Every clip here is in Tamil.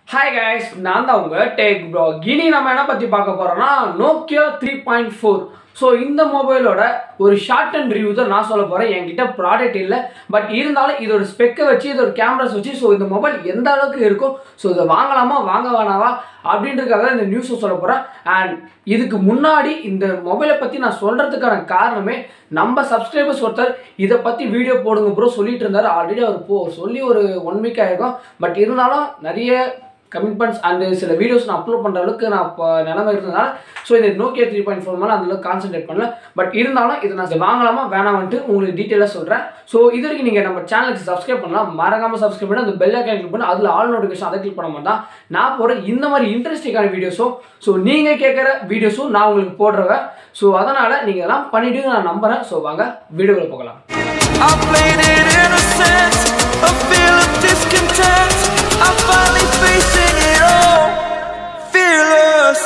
ஹாய் கைஸ் நான் தான் உங்க டேக் ப்ரோ இனி நம்ம என்ன பற்றி பார்க்க போகிறோம்னா Nokia three point four so இந்த மொபைலோட ஒரு ஷார்ட் அண்ட் ரிவ்யூ தான் நான் சொல்ல போகிறேன் என்கிட்ட ப்ராடக்ட் இல்லை பட் இருந்தாலும் இதோட ஸ்பெக்கை வச்சு இதோட கேமராஸ் வச்சு ஸோ இந்த மொபைல் எந்த அளவுக்கு இருக்கும் ஸோ இதை வாங்கலாமா வாங்க வேணாவா அப்படின்றதுக்காக இந்த நியூஸை சொல்ல போகிறேன் அண்ட் இதுக்கு முன்னாடி இந்த மொபைலை பற்றி நான் சொல்கிறதுக்கான காரணமே நம்ம சப்ஸ்கிரைபர்ஸ் ஒருத்தர் இதை பற்றி வீடியோ போடுங்க ப்ரோ சொல்லிட்டு இருந்தார் ஆல்ரெடி அவர் போ சொல்லி ஒரு ஒன் வீக் ஆகிருக்கும் பட் இருந்தாலும் நிறைய கமிட்மெண்ட்ஸ் அண்ட் சில வீடியோஸ் நான் அப்லோட் பண்ணுற அளவுக்கு நான் இப்போ நிலமை இருந்ததுனால ஸோ இந்த நோக்கியா த்ரீ பாயிண்ட் ஃபோர் மேலே அந்தளவுக்கு கான்சென்ட்ரேட் பண்ணல பட் இருந்தாலும் இதை நான் வாங்கலாமா வேணாமன்ட்டு உங்களுக்கு டீட்டெயிலாக சொல்கிறேன் ஸோ இது வரைக்கும் நீங்கள் நம்ம சேனலுக்கு சப்ஸ்கிரைப் பண்ணலாம் மறக்காமல் சப்ஸ்கிரைப் பண்ணி அந்த பெல் ஐக்கான் கிளிக் பண்ணி அதில் ஆல் நோட்டிஃபிகேஷன் அதை கிளிக் பண்ண மாட்டேன் நான் போகிற இந்த மாதிரி இன்ட்ரெஸ்டிங்கான வீடியோஸும் ஸோ நீங்கள் கேட்குற வீடியோஸும் நான் உங்களுக்கு போடுறேன் ஸோ அதனால் நீங்கள் எல்லாம் பண்ணிவிட்டு நான் நம்புகிறேன் ஸோ வாங்க வீடியோவில் போகலாம் I played it innocent, a feel of discontent. I'm finally facing it all, fearless.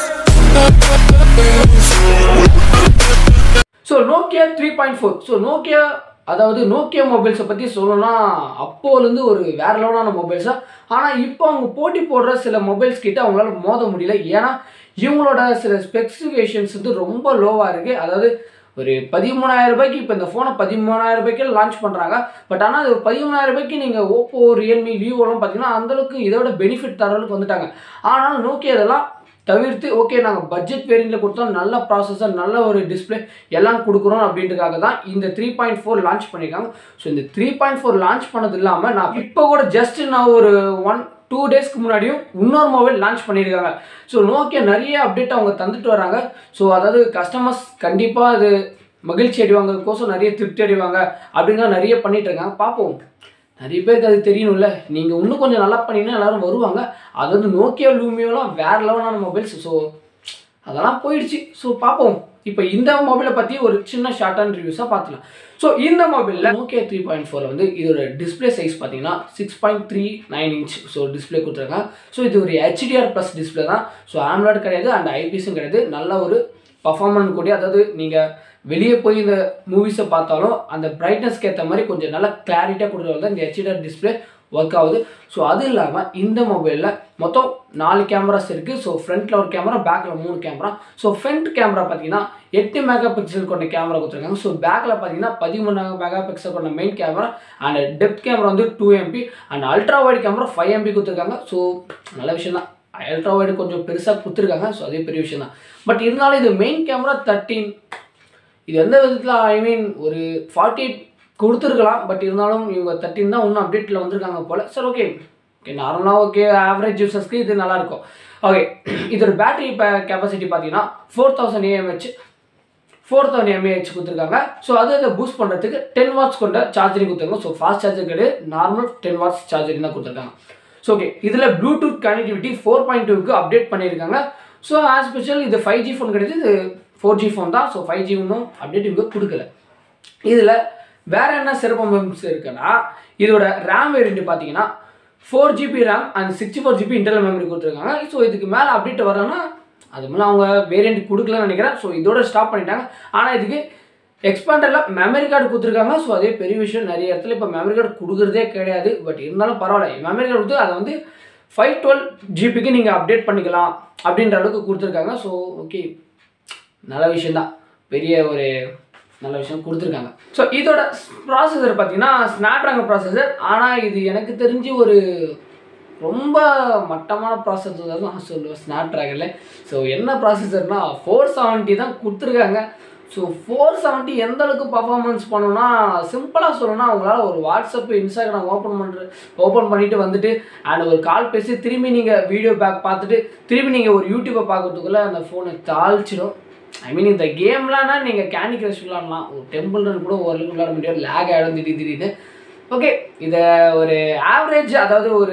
So Nokia three point four so Nokia அதாவது நோக்கியா மொபைல்ஸை பற்றி சொல்லணும்னா அப்போலேருந்து ஒரு வேற லெவலான மொபைல்ஸா ஆனால் இப்போ அவங்க போட்டி போடுற சில மொபைல்ஸ் கிட்ட அவங்களால மோத முடியல ஏன்னா இவங்களோட சில ஸ்பெசிஃபிகேஷன்ஸ் வந்து ரொம்ப லோவாக இருக்குது அதாவது ஒரு பதிமூணாயிரம் ரூபாய்க்கு இப்போ இந்த ஃபோனை பதிமூணாயிரம் ரூபாய்க்கு லான்ச் பண்ணுறாங்க பட் ஆனால் அது ஒரு பதிமூணாயிரம் ரூபாய்க்கு நீங்கள் ஓப்போ ரியல்மி விவோலாம் பார்த்தீங்கன்னா அந்தளவுக்கு இதோட பெனிஃபிட் தர அளவுக்கு வந்துட்டாங்க ஆனால் நோக்கியா இதெல்லாம் தவிர்த்து ஓகே நாங்கள் பட்ஜெட் வேரியண்ட்டில் கொடுத்தோம் நல்ல ப்ராசஸர் நல்ல ஒரு டிஸ்பிளே எல்லாம் கொடுக்குறோம் அப்படின்றதுக்காக தான் இந்த த்ரீ பாயிண்ட் ஃபோர் லான்ச் பண்ணியிருக்காங்க ஸோ இந்த த்ரீ பாயிண்ட் ஃபோர் லான்ச் பண்ணது இல்லாமல் நான் இப்போ கூட ஜஸ்ட் நான் ஒரு ஒன் டூ டேஸ்க்கு முன்னாடியும் இன்னொரு மொபைல் லான்ச் பண்ணியிருக்காங்க ஸோ நோக்கியா நிறைய அப்டேட் அவங்க தந்துட்டு வராங்க ஸோ அதாவது கஸ்டமர்ஸ் கண்டிப்பாக அது மகிழ்ச்சி அடைவாங்கக்கோசம் நிறைய திருப்தி அடைவாங்க அப்படிங்கிற நிறைய பண்ணிட்டு இருக்காங்க பார்ப்போம் நிறைய பேருக்கு அது தெரியணும்ல நீங்கள் இன்னும் கொஞ்சம் நல்லா பண்ணீங்கன்னா எல்லாரும் வருவாங்க அது வந்து நோக்கியா லூமியோலாம் வேறு லெவலான மொபைல்ஸ் ஸோ அதெல்லாம் போயிடுச்சு ஸோ பார்ப்போம் இப்போ இந்த மொபைலை பற்றி ஒரு சின்ன ஷார்ட்டான ரிவ்யூஸாக பார்த்துக்கலாம் ஸோ இந்த மொபைலில் நோக்கியா த்ரீ பாயிண்ட் ஃபோரில் வந்து இதோட டிஸ்பிளே சைஸ் பார்த்தீங்கன்னா six point three nine inch so display கொடுத்துருக்காங்க ஸோ இது ஒரு ஹெச்டிஆர் ப்ளஸ் டிஸ்பிளே தான் ஸோ ஆம்லாய்டு கிடையாது அண்ட் ஐபிஎஸும் கிடையாது நல்ல ஒரு பர்ஃபார்மன்ஸ் கூடிய அதாவது நீங்கள் வெளியே போய் இந்த மூவிஸை பார்த்தாலும் அந்த பிரைட்னஸ்க்கு ஏற்ற மாதிரி கொஞ்சம் நல்லா கிளாரிட்டியாக கொடுக்குறது தான் இந்த ஹெச்டிஆர் டிஸ்பிளே ஒர்க் ஆகுது ஸோ அது இல்லாமல் இந்த மொபைலில் மொத்தம் நாலு கேமராஸ் இருக்குது ஸோ ஃப்ரண்ட்டில் ஒரு கேமரா பேக்கில் மூணு கேமரா ஸோ ஃப்ரண்ட் கேமரா பார்த்தீங்கன்னா எட்டு மெகா பிக்சல் கொண்ட கேமரா கொடுத்துருக்காங்க ஸோ பேக்கில் பார்த்தீங்கன்னா பதிமூணு மெகா பிக்சல் கொண்ட main camera and depth camera வந்து two MP and ultra wide camera five MP கொடுத்துருக்காங்க ஸோ நல்ல விஷயம் தான் அல்ட்ரா வைடு கொஞ்சம் பெருசாக கொடுத்துருக்காங்க ஸோ அதே பெரிய விஷயம் தான் பட் இருந்தாலும் இது மெயின் கேமரா தேர்ட்டீன் இது எந்த விதத்தில் ஐ மீன் ஒரு ஃபார்ட்டி எயிட் கொடுத்துருக்கலாம் பட் இருந்தாலும் இவங்க தேர்ட்டின் தான் இன்னும் அப்டேட்டில் வந்திருக்காங்க போல் சரி ஓகே ஓகே நார்மலாக ஓகே ஆவரேஜ் யூசர்ஸ்க்கு இது நல்லாயிருக்கும் ஓகே இதோட பேட்டரி இப்போ கெப்பாசிட்டி பார்த்தீங்கன்னா four thousand AMH four thousand mAh கொடுத்துருக்காங்க ஸோ அதை இதை பூஸ்ட் பண்ணுறதுக்கு டென் வாட்ஸ் கொண்ட சார்ஜரிங் கொடுத்துருக்காங்க ஸோ ஃபாஸ்ட் சார்ஜர் கிடையாது நார்மல் டென் வாட்ஸ் சார்ஜரிங் தான் கொடுத்துருக்காங்க ஸோ ஓகே இதில் ப்ளூடூத் கனெக்டிவிட்டி ஃபோர் பாயிண்ட் டூக்கு அப்டேட் பண்ணியிருக்காங்க ஸோ ஆஸ் ஸ்பெஷல் இது ஃபைவ் ஜி ஃபோன் கிடையாது இது ஃபோர் ஜி ஃபோன் தான் ஸோ ஃபைவ் ஜி இன்னும் அப்டேட் இவங்க கொடுக்கல இதில் வேறு என்ன சிறப்பம்சம் இருக்குன்னா இதோட ரேம் வேரியண்ட் பார்த்தீங்கன்னா four GB RAM and sixty four GB internal memory கொடுத்துருக்காங்க ஸோ இதுக்கு மேலே அப்டேட் வரலன்னா அது மேலே அவங்க வேரியண்ட் கொடுக்கலன்னு நினைக்கிறேன் ஸோ இதோட ஸ்டாப் பண்ணிட்டாங்க ஆனால் இதுக்கு எக்ஸ்பாண்டரில் மெமரி கார்டு கொடுத்துருக்காங்க ஸோ அதே பெரிய விஷயம் நிறைய இடத்துல இப்போ மெமரி கார்டு கொடுக்குறதே கிடையாது பட் இருந்தாலும் பரவாயில்ல மெமரி கார்டு கொடுத்து அதை வந்து ஃபைவ் டுவெல் ஜிபிக்கு நீங்கள் அப்டேட் பண்ணிக்கலாம் அப்படின்ற அளவுக்கு கொடுத்துருக்காங்க ஸோ ஓகே நல்ல விஷயந்தான் பெரிய ஒரு நல்ல விஷயம் கொடுத்துருக்காங்க ஸோ இதோட ப்ராசஸர் பார்த்தீங்கன்னா ஸ்னாப்ட்ராகன் ப்ராசஸர் ஆனால் இது எனக்கு தெரிஞ்சு ஒரு ரொம்ப மட்டமான ப்ராசஸர் தான் நான் சொல்லுவேன் ஸ்னாப்ட்ராகனில் ஸோ என்ன ப்ராசஸர்னா ஃபோர் செவன்ட்டி தான் கொடுத்துருக்காங்க ஸோ ஃபோர் செவன்ட்டி எந்த அளவுக்கு பர்ஃபார்மன்ஸ் பண்ணணும்னா சிம்பிளாக சொல்லணும்னா அவங்களால ஒரு வாட்ஸ்அப் இன்ஸ்டாகிராம் ஓப்பன் பண்ணுற ஓப்பன் பண்ணிவிட்டு வந்துட்டு அண்ட் ஒரு கால் பேசி திரும்பி நீங்கள் வீடியோ பேக் பார்த்துட்டு திரும்பி நீங்கள் ஒரு யூடியூப்பை பார்க்கறதுக்குள்ளே அந்த ஃபோனை தாழ்ச்சிடும் ஐ மீன் இந்த கேம்லாம்னா நீங்கள் கேண்டி கிரஷ் விளாடலாம் ஒரு டெம்பிள் ரன் கூட ஓரளவுக்கு விளாட முடியாது லேக் ஆகிடும் திடீர் திடீர்னு ஓகே இதை ஒரு ஆவரேஜ் அதாவது ஒரு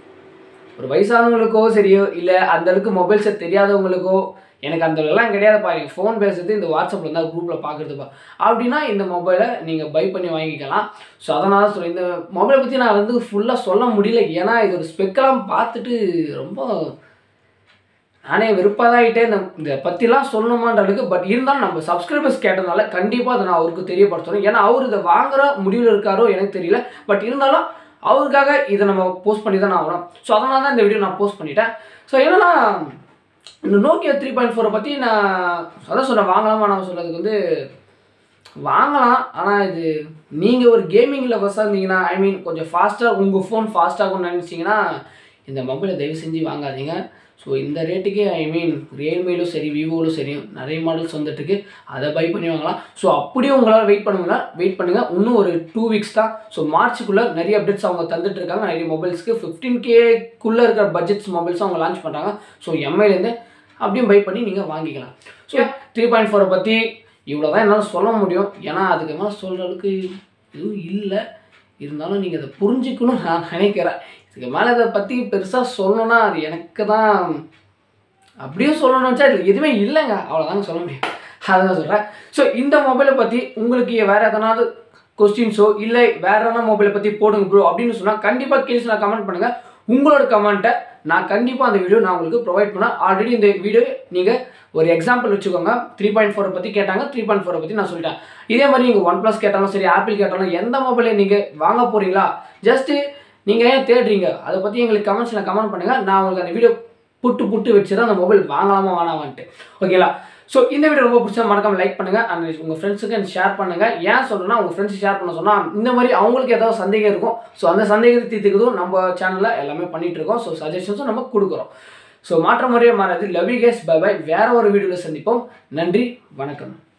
ஒரு வயசானவங்களுக்கோ சரியோ இல்லை அந்தளவுக்கு மொபைல் செட் தெரியாதவங்களுக்கோ எனக்கு அந்த எல்லாம் கிடையாதுப்பா எனக்கு ஃபோன் பேசுறது இந்த வாட்ஸ்அப்பில் இருந்தால் குரூப்பில் பார்க்குறதுப்பா அப்படின்னா இந்த மொபைலை நீங்கள் பை பண்ணி வாங்கிக்கலாம் ஸோ அதனால சொல்ல இந்த மொபைலை பற்றி நான் வந்து ஃபுல்லாக சொல்ல முடியல ஏன்னா இதோட ஸ்பெக்கெல்லாம் பார்த்துட்டு ரொம்ப நானே வெறுப்பாதாகிட்டே இந்த இதை பற்றிலாம் சொல்லணுமான்ற அளவுக்கு பட் இருந்தாலும் நம்ம சப்ஸ்கிரைபர்ஸ் கேட்டதுனால கண்டிப்பாக அதை நான் அவருக்கு தெரியப்படுத்தணும் ஏன்னா அவர் இதை வாங்குற முடிவில் இருக்காரோ எனக்கு தெரியல பட் இருந்தாலும் அவருக்காக இதை நம்ம போஸ்ட் பண்ணி தான் ஆகணும் ஸோ அதனால தான் இந்த வீடியோ நான் போஸ்ட் பண்ணிட்டேன் ஸோ என்னன்னா இந்த நோக்கியா த்ரீ பாயிண்ட் ஃபோரை பற்றி நான் அதான் சொன்னேன் வாங்கலாமா நான் சொல்கிறதுக்கு வந்து வாங்கலாம் ஆனால் இது நீங்கள் ஒரு கேமிங் லவர்ஸாக இருந்தீங்கன்னா ஐ மீன் கொஞ்சம் ஃபாஸ்ட்டாக உங்கள் ஃபோன் ஃபாஸ்ட்டாகும்னு நினச்சிங்கன்னா இந்த மொபைலை தயவு செஞ்சு வாங்காதீங்க ஸோ இந்த ரேட்டுக்கு ஐ மீன் ரியல்மிலும் சரி விவோலும் சரி நிறைய மாடல்ஸ் வந்துட்டுருக்கு அதை பை பண்ணி வாங்கலாம் ஸோ அப்படியே உங்களால் வெயிட் பண்ணுங்கன்னா வெயிட் பண்ணுங்கள் இன்னும் ஒரு டூ வீக்ஸ் தான் ஸோ மார்ச்சுக்குள்ளே நிறைய அப்டேட்ஸ் அவங்க தந்துட்டு இருக்காங்க நிறைய மொபைல்ஸ்க்கு ஃபிஃப்டீன் கேக்குள்ளே இருக்கிற பட்ஜெட்ஸ் மொபைல்ஸ் அவங்க லான்ச் பண்ணுறாங்க ஸோ எம்ஐலேருந்து அப்படியும் பை பண்ணி நீங்கள் வாங்கிக்கலாம் ஸோ த்ரீ பாயிண்ட் ஃபோரை பற்றி இவ்வளோ தான் என்னால் சொல்ல முடியும் ஏன்னா அதுக்கு மேலே சொல்கிறதுக்கு எதுவும் இல்லை இருந்தாலும் நீங்கள் அதை புரிஞ்சுக்கணும்னு நான் நினைக்கிறேன் இதுக்கு மேலே இதை பற்றி பெருசாக சொல்லணும்னா அது எனக்கு தான் அப்படியே சொல்லணும்னு வச்சா இதில் எதுவுமே இல்லைங்க அவ்வளோதாங்க சொல்ல முடியும் அதுதான் சொல்கிறேன் ஸோ இந்த மொபைலை பற்றி உங்களுக்கு வேறு எதனாவது கொஸ்டின்ஸோ இல்லை வேற எதனா மொபைலை பற்றி போடுங்க ப்ரோ அப்படின்னு சொன்னால் கண்டிப்பாக கீழே நான் கமெண்ட் பண்ணுங்கள் உங்களோட கமெண்ட்டை நான் கண்டிப்பாக அந்த வீடியோ நான் உங்களுக்கு ப்ரொவைட் பண்ணேன் ஆல்ரெடி இந்த வீடியோ நீங்கள் ஒரு எக்ஸாம்பிள் வச்சுக்கோங்க த்ரீ பாயிண்ட் ஃபோரை பற்றி கேட்டாங்க த்ரீ பாயிண்ட் ஃபோரை பற்றி நான் சொல்லிட்டேன் இதே மாதிரி நீங்கள் ஒன் ப்ளஸ் கேட்டாலும் சரி ஆப்பிள் கேட்டாலும் எந்த மொபைலை நீங்கள் வாங்க போகிறீங்களா ஜஸ்ட்டு நீங்கள் ஏன் தேடுறீங்க அதை பற்றி எங்களுக்கு கமெண்ட்ஸில் கமெண்ட் பண்ணுங்கள் நான் உங்களுக்கு அந்த வீடியோ புட்டு புட்டு வச்சு தான் அந்த மொபைல் வாங்கலாமா வேணாமான்ட்டு ஓகேங்களா ஸோ இந்த வீடியோ ரொம்ப பிடிச்சா மறக்காம லைக் பண்ணுங்கள் அண்ட் உங்கள் ஃப்ரெண்ட்ஸுக்கு ஷேர் பண்ணுங்கள் ஏன் சொல்கிறேன்னா உங்கள் ஃப்ரெண்ட்ஸ் ஷேர் பண்ண சொன்னால் இந்த மாதிரி அவங்களுக்கு ஏதாவது சந்தேகம் இருக்கும் ஸோ அந்த சந்தேகத்தை தீர்த்துக்கிறதும் நம்ம சேனலில் எல்லாமே பண்ணிட்டு இருக்கோம் ஸோ சஜஷன்ஸும் நம்ம கொடுக்குறோம் ஸோ மாற்ற முறையே மாறாது love you guys bye bye வேற ஒரு வீடியோவில் சந்திப்போம் நன்றி வணக்கம்